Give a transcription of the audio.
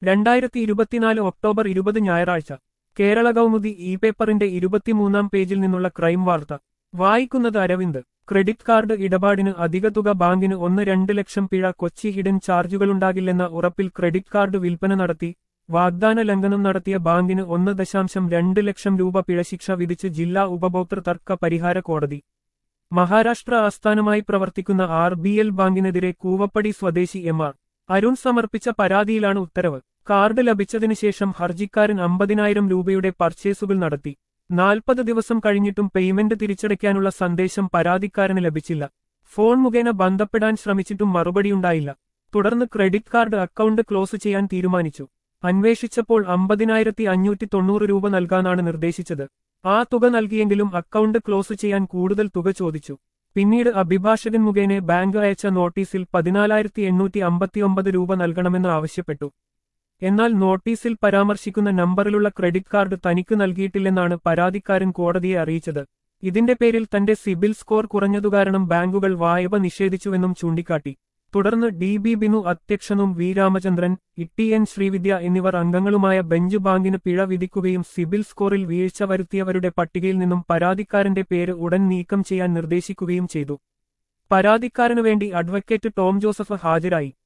രണ്ടായിരത്തി ഇരുപത്തിനാല് ഒക്ടോബർ ഇരുപത് ഞായറാഴ്ച കേരള കൗമുദി ഇ പേപ്പറിന്റെ ഇരുപത്തിമൂന്നാം പേജിൽ നിന്നുള്ള ക്രൈം വാർത്ത വായിക്കുന്നത് അരവിന്ദ് ക്രെഡിറ്റ് കാർഡ് ഇടപാടിന് അധിക തുക ബാങ്കിന് ഒന്ന് രണ്ട് ലക്ഷം പിഴ കൊച്ചി ഹിഡൻ ചാർജുകളുണ്ടാകില്ലെന്ന ഉറപ്പിൽ ക്രെഡിറ്റ് കാർഡ് വിൽപ്പന നടത്തി വാഗ്ദാന ലംഘനം നടത്തിയ ബാങ്കിന് ഒന്ന് ദശാംശം രണ്ട് ലക്ഷം രൂപ പിഴശിക്ഷ വിധിച്ച് ജില്ലാ ഉപഭോക്തൃ തർക്ക പരിഹാര കോടതി മഹാരാഷ്ട്ര ആസ്ഥാനമായി പ്രവർത്തിക്കുന്ന ആർ ബി എൽ ബാങ്കിനെതിരെ കൂവപ്പടി സ്വദേശി എം ആർ അരുൺ സമർപ്പിച്ച പരാതിയിലാണ് ഉത്തരവ് കാർഡ് ലഭിച്ചതിനു ശേഷം ഹർജിക്കാരൻ അമ്പതിനായിരം രൂപയുടെ പർച്ചേസുകൾ നടത്തി നാൽപ്പത് ദിവസം കഴിഞ്ഞിട്ടും പേയ്മെന്റ് തിരിച്ചടയ്ക്കാനുള്ള സന്ദേശം പരാതിക്കാരന് ലഭിച്ചില്ല ഫോൺ മുഖേന ബന്ധപ്പെടാൻ ശ്രമിച്ചിട്ടും മറുപടിയുണ്ടായില്ല തുടർന്ന് ക്രെഡിറ്റ് കാർഡ് അക്കൗണ്ട് ക്ലോസ് ചെയ്യാൻ തീരുമാനിച്ചു അന്വേഷിച്ചപ്പോൾ അമ്പതിനായിരത്തി അഞ്ഞൂറ്റി തൊണ്ണൂറ് രൂപ നൽകാനാണ് നിർദ്ദേശിച്ചത് ആ തുക നൽകിയെങ്കിലും അക്കൗണ്ട് ക്ലോസ് ചെയ്യാൻ കൂടുതൽ തുക ചോദിച്ചു പിന്നീട് അഭിഭാഷകൻ മുഖേന ബാങ്ക് അയച്ച നോട്ടീസിൽ പതിനാലായിരത്തി എണ്ണൂറ്റി അമ്പത്തിയൊമ്പത് രൂപ നൽകണമെന്ന് ആവശ്യപ്പെട്ടു എന്നാൽ നോട്ടീസിൽ പരാമർശിക്കുന്ന നമ്പറിലുള്ള ക്രെഡിറ്റ് കാർഡ് തനിക്ക് നൽകിയിട്ടില്ലെന്നാണ് പരാതിക്കാരൻ കോടതിയെ അറിയിച്ചത് ഇതിന്റെ പേരിൽ തന്റെ സിബിൽ സ്കോർ കുറഞ്ഞതുകാരണം ബാങ്കുകൾ വായ്പ നിഷേധിച്ചുവെന്നും ചൂണ്ടിക്കാട്ടി തുടർന്ന് ഡി ബി ബിനു അധ്യക്ഷനും വി രാമചന്ദ്രൻ ഇട്ടി എൻ ശ്രീവിദ്യ എന്നിവർ അംഗങ്ങളുമായ ബെഞ്ച് ബാങ്കിന് പിഴ വിധിക്കുകയും സിബിൽ സ്കോറിൽ വീഴ്ച വരുത്തിയവരുടെ പട്ടികയിൽ നിന്നും പരാതിക്കാരന്റെ പേര് ഉടൻ നീക്കം ചെയ്യാൻ നിർദ്ദേശിക്കുകയും ചെയ്തു പരാതിക്കാരനു വേണ്ടി അഡ്വക്കേറ്റ് ടോം ജോസഫ് ഹാജരായി